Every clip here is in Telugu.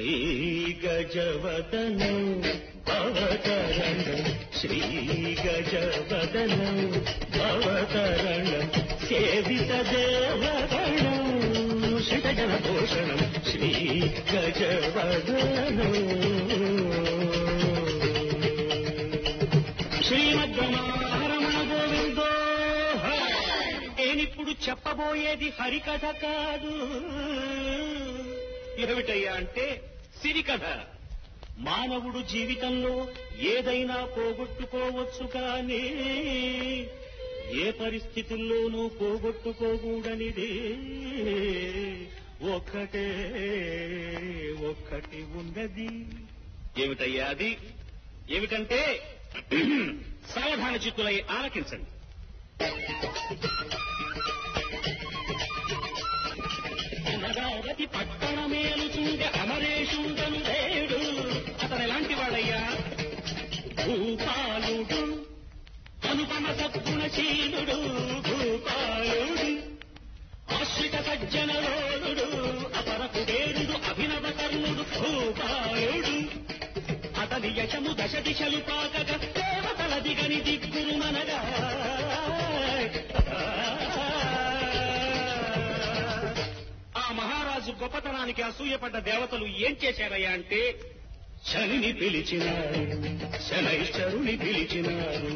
శ్రీగజవదనం భవతరణం శ్రీగజవదనం భవతరణం సేవిత దేవగణం శితజన భూషణం శ్రీగజవదనం శ్రీమద్రమారమణ గోవిందో నేనిప్పుడు చెప్పబోయేది హరికథ కాదు ఏమిటయ్యా అంటే సిరికథ మానవుడు జీవితంలో ఏదైనా పోగొట్టుకోవచ్చు కానీ ఏ పరిస్థితుల్లోనూ పోగొట్టుకోకూడనిది ఒక్కటే ఒక్కటి ఉన్నది ఏమిటయ్యా అది ఏమిటంటే సావధాన చిత్తులై ఆలకించండి అమరావతి పట్టణమేలు చూడే అమరేశుండను లేడు అతను ఎలాంటి వాడయ్యా భూపాలుడు అనుపమ సద్గుణశీలుడు భూపాలుడు ఆశ్రిత సజ్జనలోలుడు అపర కుబేరుడు అభినవ కర్ణుడు భూపాలుడు అతని యశము దశ దిశలు పాకగ దేవతల దిగని దిగ్గురు మనగా ఆ మహారాజు గొప్పతనానికి అసూయపడ్డ దేవతలు ఏం చేశారయ్యా అంటే శనిని పిలిచినారు శనైశ్వరుని పిలిచినారు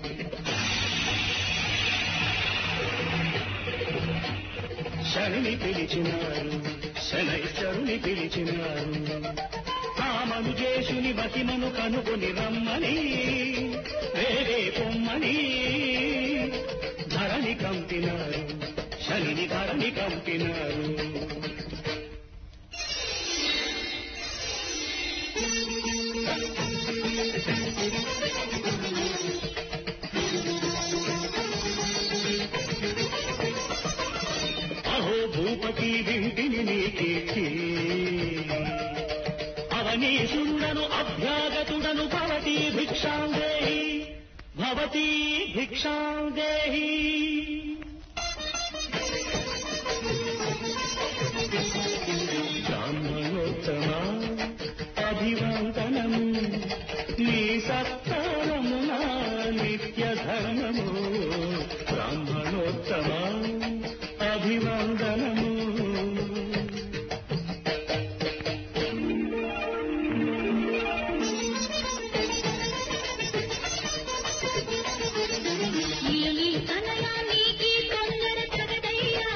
శనిని పిలిచినారు శనైశ్వరుని పిలిచినారు రామనుజేషుని మతిమను కనుగొని రమ్మని వేరే పొమ్మని ధరణి కంపినారు శనిని ధరణి కంపినారు అహో భూపతి వింటిని నీకేకి అవనీశుండను అభ్యాగతుడను భవతి భిక్షాం దేహి భవతి భిక్షాం దేహి బ్రాహ్మణోత్తమ అభివందనము నీ సత్తారమున నిత్య ధర్మము బ్రాహ్మణోత్తమ అభివందనము నీలి తనయానికి కొందర తగదయ్యా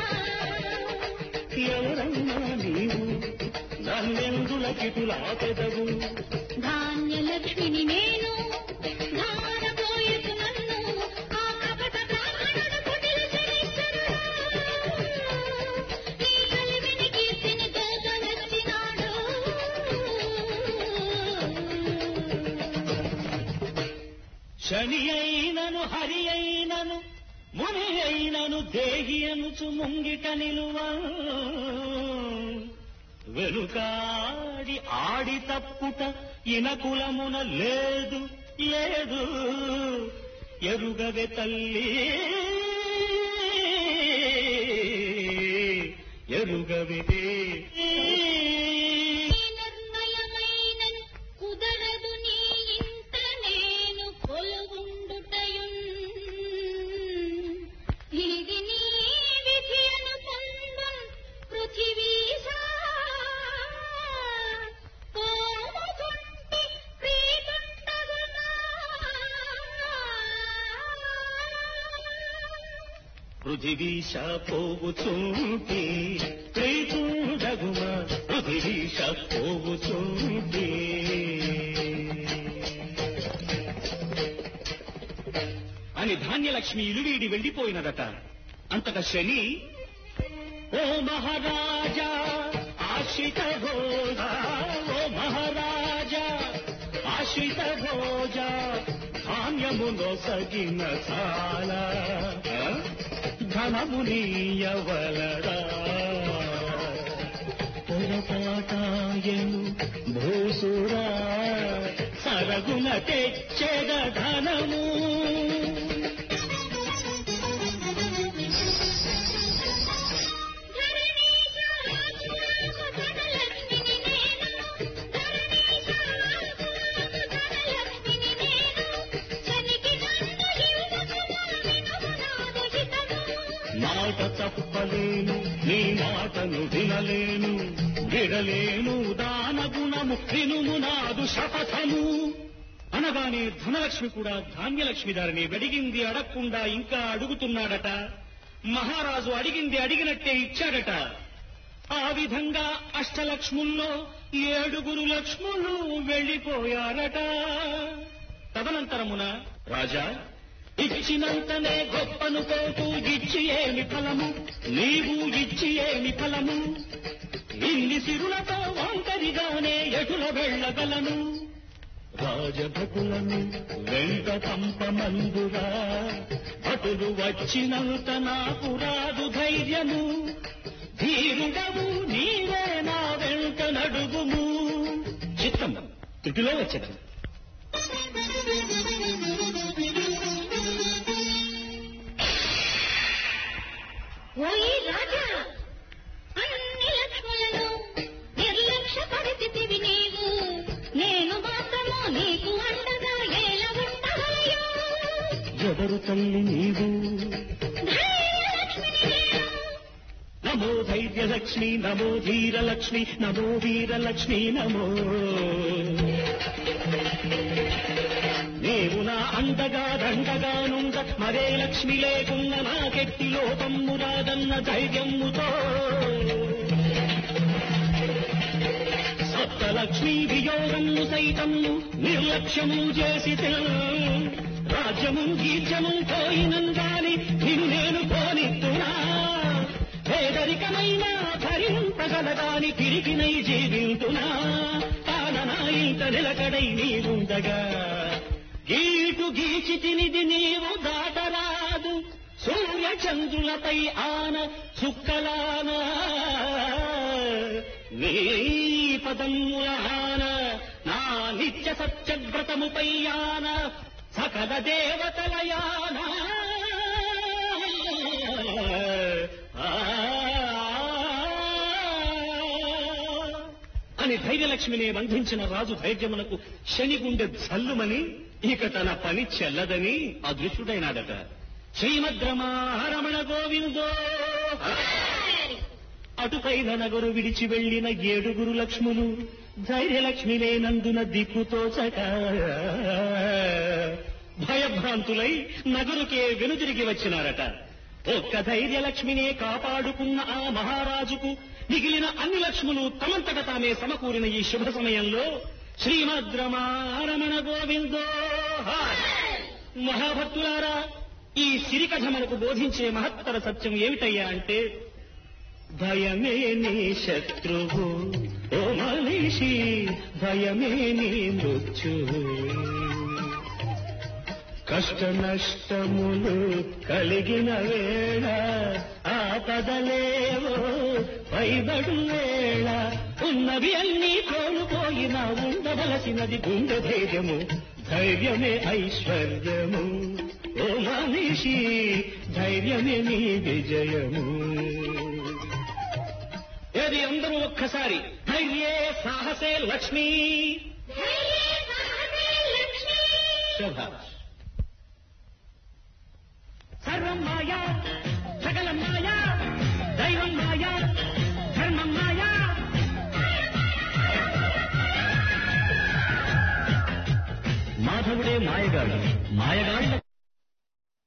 ఎవరన్నా నీవు నన్నెందుల కిటులా పెదవు ధాన్యలక్ష్మిని నేను ధారపోయకు నన్ను ఆ కపట బ్రాహ్మణుడు కుటిల చరిత్రుడా నీ కలిమిని కీర్తిని దోచనచ్చినాడు శని అయినను హరి అయినను ముని అయినను దేహి అనుచు ముంగిట నిలువ వెనుకాడి ఆడి తప్పుట ఇనకులమున లేదు లేదు ఎరుగవే తల్లి ఎరుగవే నీ నిర్ణయమైన కుదరదు నీ ఇంట నేను కొలువుండుటయున్ ఇది నీ విధి అనుకుందున్ పృథివీశా పోముచుంటి ప్రీతుండగునా పృథివీశ పోవుచుంటి ప్రీతుండగుమ పృథివీశ పోవుచుంటి అని ధాన్యలక్ష్మి ఇలువీడి వెళ్ళిపోయినదట అంతట శని ఓ మహారాజా ఆశ్రిత భోజా ఓ మహారాజా ఆశ్రిత భోజా ధాన్యము నొసగిన చాలా ధనమునీయవలరా పొరపాటాయను భూసురా సరగున తెచ్చెద ధనము ధరణీశ రాజురామ ధనలక్ష్మిని నేను నమ్మలేను నీ మాటను వినలేను విడలేను దాన గుణము వినుము నాదు శపథము అనగానే ధనలక్ష్మి కూడా ధాన్యలక్ష్మి దారిని వెడిగింది అడగకుండా ఇంకా అడుగుతున్నాడట మహారాజు అడిగింది అడిగినట్టే ఇచ్చాడట ఆ విధంగా అష్టలక్ష్ముల్లో ఏడుగురు లక్ష్ములు వెళ్లిపోయారట తదనంతరమున రాజా ఇచ్చినంతనే గొప్పను పోతూ ఇచ్చి ఏమి ఫలము నీవు ఇచ్చి ఏమి ఫలము ఇన్ని సిరులతో ఒంటరిగానే ఎటుల వెళ్ళగలను రాజభటులను వెంట పంపమందురా భటులు వచ్చినంత నాకు రాదు ధైర్యము ధీరుడము నీవే నా వెంట నడుగుము చిత్తం తిటిలో వచ్చేది ఓయి రాజా అన్ని లక్ష్ములను నిర్లక్ష్య పరిస్థితివి నీవు నేను మాత్రము నీకు అండగా ఏల ఉండవలయో ఎవరు తల్లి నీవు ధైర్యలక్ష్మిని నేను. నమో ధైర్యలక్ష్మి నమో ధీరలక్ష్మి నమో వీరలక్ష్మి నమో నీవు నా అండగా దండగా నుండ మరే లక్ష్మి లేకున్న నాకెట్టి లోపమ్ము రాదన్న ధైర్యముతో సప్తలక్ష్మీ వియోగము సైతము నిర్లక్ష్యము చేసి రాజ్యము గీర్జము పోయినందాని నిన్ను నేను పోనిస్తున్నా పేదరికమైన భరింపగలదాని తిరిగినై జీవింతునా తాననా ఇంత నిలకడై నీవుండగా గీటు గీచి తినిది నీవు దాటరాదు సూర్య చంద్రులపై ఆన చుక్కలాన నీ పదముల ఆన నా నిత్య సత్యవ్రతముపై ఆన సకల దేవతలయాన అని ధైర్యలక్ష్మిని బంధించిన రాజు ధైర్యమునకు శని గుండె జల్లుమని ఇక తన పని చెల్లదని అదృష్టుడైనాడట శ్రీమద్రమారమణ గోవిందో అటుపైన నగరు విడిచి వెళ్లిన ఏడుగురు లక్ష్ములు ధైర్యలక్ష్మి లేనందున దిక్కుతోచక భయభ్రాంతులై నగరుకే వెనుదిరిగి వచ్చినారట ఒక్క ధైర్యలక్ష్మినే కాపాడుకున్న ఆ మహారాజుకు మిగిలిన అన్ని లక్ష్ములు తమంతట తామే సమకూరిన ఈ శుభ సమయంలో శ్రీమద్రమారమణ గోవిందో మహాభక్తులారా ఈ సిరికథ మనకు బోధించే మహత్తర సత్యం ఏమిటయ్యా అంటే భయమే నీ శత్రువు ఓ మనిషి భయమే నీ మృత్యువు కష్ట నష్టములు కలిగిన వేళ ఆపదలేవో పైబడు వేళ ఉన్నవి అన్నీ కోల్పోయినా ఉండవలసినది గుండె ధైర్యము ధైర్యమే ఐశ్వర్యము ఓ మనిషి ధైర్యమే నీ విజయము ఏది అందరూ ఒక్కసారి ధైర్యే సాహసే లక్ష్మీ ధైర్యే సాహసే లక్ష్మి శభాష్ సర్వం మాయా సకలం మాయా దైవం మాయా ధర్మం మాయా మాధవుడే మాయగాడు మాయగాళ్ళ